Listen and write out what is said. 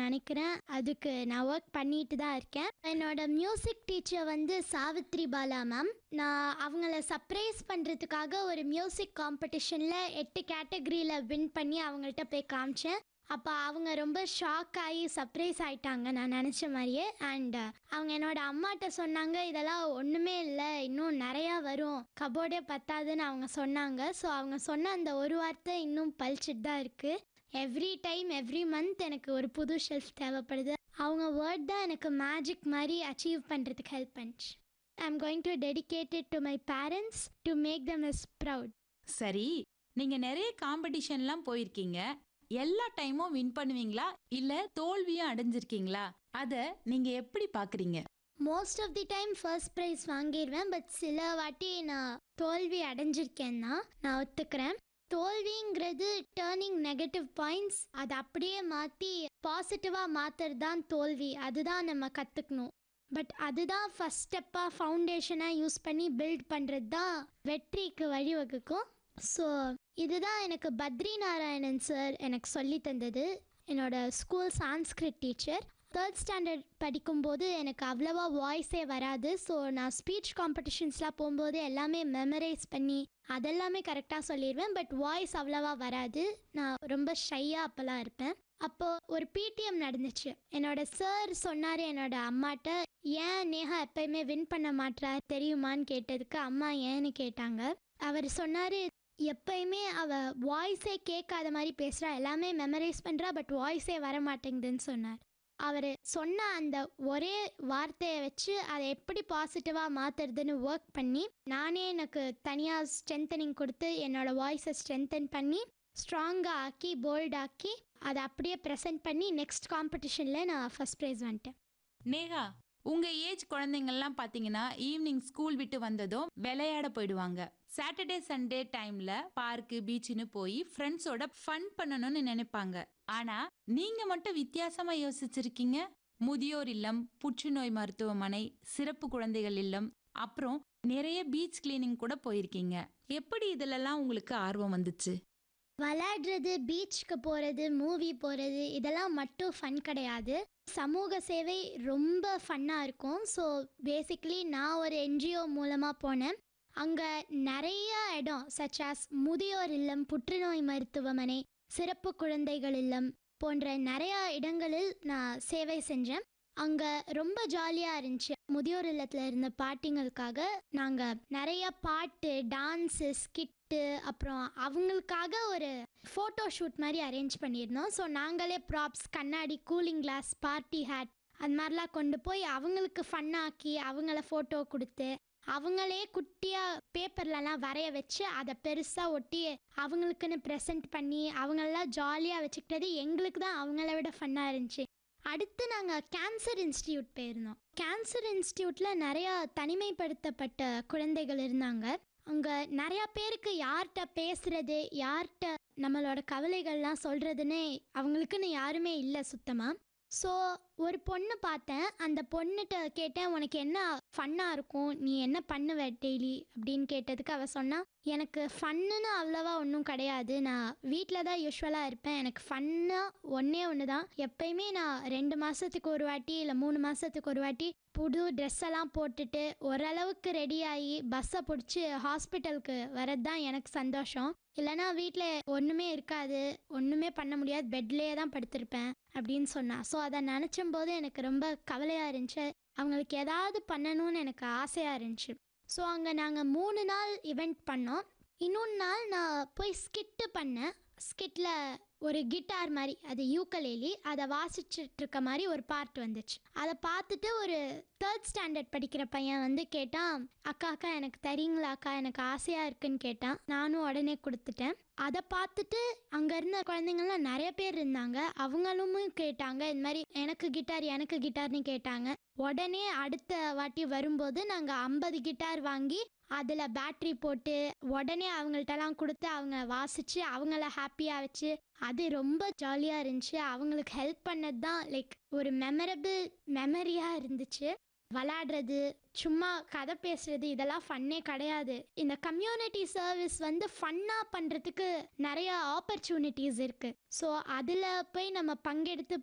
நினைக்கிறேன் அதுக்கு நான் ஒர்க் பண்ணிட்டு தான் இருக்கேன் என்னோட மியூசிக் டீச்சர் வந்து சாவித்ரி பாலா மேம் நான் அவங்கள சர்ப்ரைஸ் பண்ணுறதுக்காக ஒரு மியூசிக் காம்படிஷனில் எட்டு கேட்டகரியில் வின் பண்ணி அவங்கள்ட்ட போய் காமிச்சேன் அப்போ அவங்க ரொம்ப ஷாக் ஆகி சர்ப்ரைஸ் ஆயிட்டாங்க நான் நினச்ச மாதிரியே அண்ட் அவங்க என்னோட அம்மாட்ட சொன்னாங்க இதெல்லாம் ஒன்றுமே இல்லை இன்னும் நிறையா வரும் கபோர்டே பத்தாதுன்னு அவங்க சொன்னாங்க ஸோ அவங்க சொன்ன அந்த ஒரு வார்த்தை இன்னும் பழிச்சிட்டு தான் இருக்குது எவ்ரி டைம் எவ்ரி மந்த் எனக்கு ஒரு புது ஷெல்ஃப் தேவைப்படுது அவங்க வேர்ட் தான் எனக்கு மேஜிக் மாதிரி அச்சீவ் பண்ணுறதுக்கு ஹெல்ப் பண்ணுச்சு I am going to dedicated to my parents to make them is proud சரி நீங்க நிறைய காம்படிஷன்லாம் போயிருக்கீங்க எல்லா டைமும் வின் பண்ணுவீங்களா இல்ல தோல்வியும் அடைஞ்சிருக்கீங்களா அத நீங்க எப்படி பாக்குறீங்க most of the time first prize வாங்கிடுவேன் பட் சில வாட்டி நான் தோல்வி அடைஞ்சிருக்கேன் தான் நான் ஒத்துக்கிறேன் தோல்விங்கிறது டேர்னிங் நெகட்டிவ் பாயிண்ட்ஸ் அதை அப்படியே மாற்றி பாசிட்டிவாக மாற்றுறது தான் தோல்வி அதுதான் நம்ம கற்றுக்கணும் பட் அதுதான் ஃபஸ்ட் ஸ்டெப்பாக ஃபவுண்டேஷனாக யூஸ் பண்ணி பில்ட் பண்ணுறது தான் வெற்றிக்கு வழிவகுக்கும் ஸோ இதுதான் எனக்கு பத்ரி நாராயணன் சார் எனக்கு சொல்லி தந்தது என்னோட school Sanskrit teacher third standard படிக்கும்போது எனக்கு அவ்வளவா வாய்ஸே வராது ஸோ நான் ஸ்பீச் காம்படிஷன்ஸ்லாம் போகும்போது எல்லாமே மெமரைஸ் பண்ணி அதெல்லாமே கரெக்டாக சொல்லிடுவேன் பட் வாய்ஸ் அவ்வளவா வராது நான் ரொம்ப ஷையாக அப்போல்லாம் இருப்பேன் அப்போ ஒரு பிடிஎம் நடந்துச்சு என்னோட சார் சொன்னார் என்னோட அம்மாட்ட ஏன் நேஹா எப்பயுமே வின் பண்ண மாட்றா தெரியுமான்னு கேட்டதுக்கு அம்மா ஏன்னு கேட்டாங்க அவர் சொன்னார் எப்பயுமே அவ வாய்ஸே கேட்காத மாதிரி பேசுகிறா எல்லாமே மெமரைஸ் பண்ணுறா பட் வாய்ஸே வர மாட்டேங்குதுன்னு சொன்னார் அவர் சொன்ன அந்த ஒரே வார்த்தையை வச்சு அதை எப்படி பாசிட்டிவாக மாற்றுறதுன்னு ஒர்க் பண்ணி நானே எனக்கு தனியாக ஸ்ட்ரென்தனிங் கொடுத்து என்னோட வாய்ஸை ஸ்ட்ரென்தன் பண்ணி ஸ்ட்ராங்காக ஆக்கி போல்டாக்கி அதை அப்படியே ப்ரெசென்ட் பண்ணி நெக்ஸ்ட் காம்படிஷனில் நான் ஃபஸ்ட் ப்ரைஸ் வந்துட்டேன் நேகா உங்க ஏஜ் குழந்தைங்கள்லாம் பாத்தீங்கன்னா ஈவினிங் ஸ்கூல் விட்டு வந்ததும் விளையாட போயிடுவாங்க சாட்டர்டே சண்டே டைம்ல பார்க்கு பீச்சுன்னு போய் ஃப்ரெண்ட்ஸோட ஃபன் பண்ணணும்னு நினைப்பாங்க ஆனா நீங்க மட்டும் வித்தியாசமா யோசிச்சிருக்கீங்க முதியோர் இல்லம் புற்றுநோய் மருத்துவமனை சிறப்பு குழந்தைகள் இல்லம் அப்புறம் நிறைய பீச் கிளீனிங் கூட போயிருக்கீங்க எப்படி இதுலலாம் உங்களுக்கு ஆர்வம் வந்துச்சு விளையாடுறது பீச்சுக்கு போகிறது மூவி போகிறது இதெல்லாம் மட்டும் ஃபன் கிடையாது சமூக சேவை ரொம்ப ஃபன்னாக இருக்கும் ஸோ பேசிக்லி நான் ஒரு என்ஜிஓ மூலமாக போனேன் அங்கே நிறைய இடம் சச்சாஸ் முதியோர் இல்லம் புற்றுநோய் மருத்துவமனை சிறப்பு குழந்தைகள் இல்லம் போன்ற நிறையா இடங்களில் நான் சேவை செஞ்சேன் அங்கே ரொம்ப ஜாலியாக இருந்துச்சு முதியோர் இல்லத்தில் இருந்த பாட்டிங்களுக்காக நாங்கள் நிறைய பாட்டு டான்ஸு ஸ்கிட்டு அப்புறம் அவங்களுக்காக ஒரு ஃபோட்டோ ஷூட் மாதிரி அரேஞ்ச் பண்ணியிருந்தோம் ஸோ நாங்களே ப்ராப்ஸ் கண்ணாடி கூலிங் கிளாஸ் பார்ட்டி ஹேட் அது மாதிரிலாம் கொண்டு போய் அவங்களுக்கு ஃபன்னாக்கி அவங்கள ஃபோட்டோ கொடுத்து அவங்களே குட்டியாக பேப்பர்லலாம் வரைய வச்சு அதை பெருசாக ஒட்டி அவங்களுக்குன்னு ப்ரெசென்ட் பண்ணி அவங்களெல்லாம் ஜாலியாக வச்சுக்கிட்டது எங்களுக்கு தான் அவங்கள விட ஃபன்னாக இருந்துச்சு அடுத்து நாங்கள் கேன்சர் இன்ஸ்டியூட் போயிருந்தோம் கேன்சர் இன்ஸ்டியூட்டில் நிறையா தனிமைப்படுத்தப்பட்ட குழந்தைகள் இருந்தாங்க அங்கே நிறையா பேருக்கு யார்கிட்ட பேசுறது யார்கிட்ட நம்மளோட கவலைகள்லாம் சொல்கிறதுன்னு அவங்களுக்குன்னு யாருமே இல்லை சுத்தமாக ஸோ ஒரு பொண்ணு பார்த்தேன் அந்த பொண்ணுகிட்ட கேட்டேன் உனக்கு என்ன ஃபன்னாக இருக்கும் நீ என்ன பண்ணுவ டெய்லி அப்படின்னு கேட்டதுக்கு அவள் சொன்னா எனக்கு ஃபன்னுன்னு அவ்வளோவா ஒன்றும் கிடையாது நான் வீட்டில் தான் யூஸ்வலாக இருப்பேன் எனக்கு ஃபன்னாக ஒன்றே ஒன்று தான் எப்பயுமே நான் ரெண்டு மாதத்துக்கு ஒரு வாட்டி இல்லை மூணு மாதத்துக்கு ஒரு வாட்டி புது ட்ரெஸ் எல்லாம் போட்டுட்டு ஓரளவுக்கு ரெடி ஆகி பஸ்ஸை பிடிச்சி ஹாஸ்பிட்டலுக்கு வரது தான் எனக்கு சந்தோஷம் இல்லைனா வீட்டில் ஒன்றுமே இருக்காது ஒன்றுமே பண்ண முடியாது பெட்லேயே தான் படுத்திருப்பேன் அப்படின்னு சொன்னா ஸோ அதை நினச்சும் போது எனக்கு ரொம்ப கவலையாக இருந்துச்சு அவங்களுக்கு ஏதாவது பண்ணணும்னு எனக்கு ஆசையாக இருந்துச்சு ஸோ அங்கே நாங்கள் மூணு நாள் இவெண்ட் பண்ணோம் இன்னொன்று நாள் நான் போய் ஸ்கிட்டு பண்ணேன் ஸ்கிட்டில் ஒரு கிட்டார் மாதிரி அது யூக்கலேலி அதை வாசிச்சுட்டு இருக்க மாதிரி ஒரு பார்ட் வந்துச்சு அதை பார்த்துட்டு ஒரு தேர்ட் ஸ்டாண்டர்ட் படிக்கிற பையன் வந்து கேட்டான் அக்கா அக்கா எனக்கு தரீங்களா அக்கா எனக்கு ஆசையாக இருக்குன்னு கேட்டான் நானும் உடனே கொடுத்துட்டேன் அதை பார்த்துட்டு அங்கே இருந்த குழந்தைங்கள்லாம் நிறைய பேர் இருந்தாங்க அவங்களும் கேட்டாங்க இந்த மாதிரி எனக்கு கிட்டார் எனக்கு கிட்டார்னு கேட்டாங்க உடனே அடுத்த வாட்டி வரும்போது நாங்கள் ஐம்பது கிட்டார் வாங்கி அதில் பேட்ரி போட்டு உடனே அவங்கள்ட்டலாம் கொடுத்து அவங்க வாசித்து அவங்கள ஹாப்பியாக வச்சு அது ரொம்ப ஜாலியாக இருந்துச்சு அவங்களுக்கு ஹெல்ப் பண்ணது தான் லைக் ஒரு மெமரபிள் மெமரியாக இருந்துச்சு விளாடுறது சும்மா கதை பேசுறது இதெல்லாம் ஃபன்னே கிடையாது இந்த கம்யூனிட்டி சர்வீஸ் வந்து ஃபன்னாக பண்ணுறதுக்கு நிறைய ஆப்பர்ச்சுனிட்டிஸ் இருக்குது ஸோ அதில் போய் நம்ம பங்கெடுத்து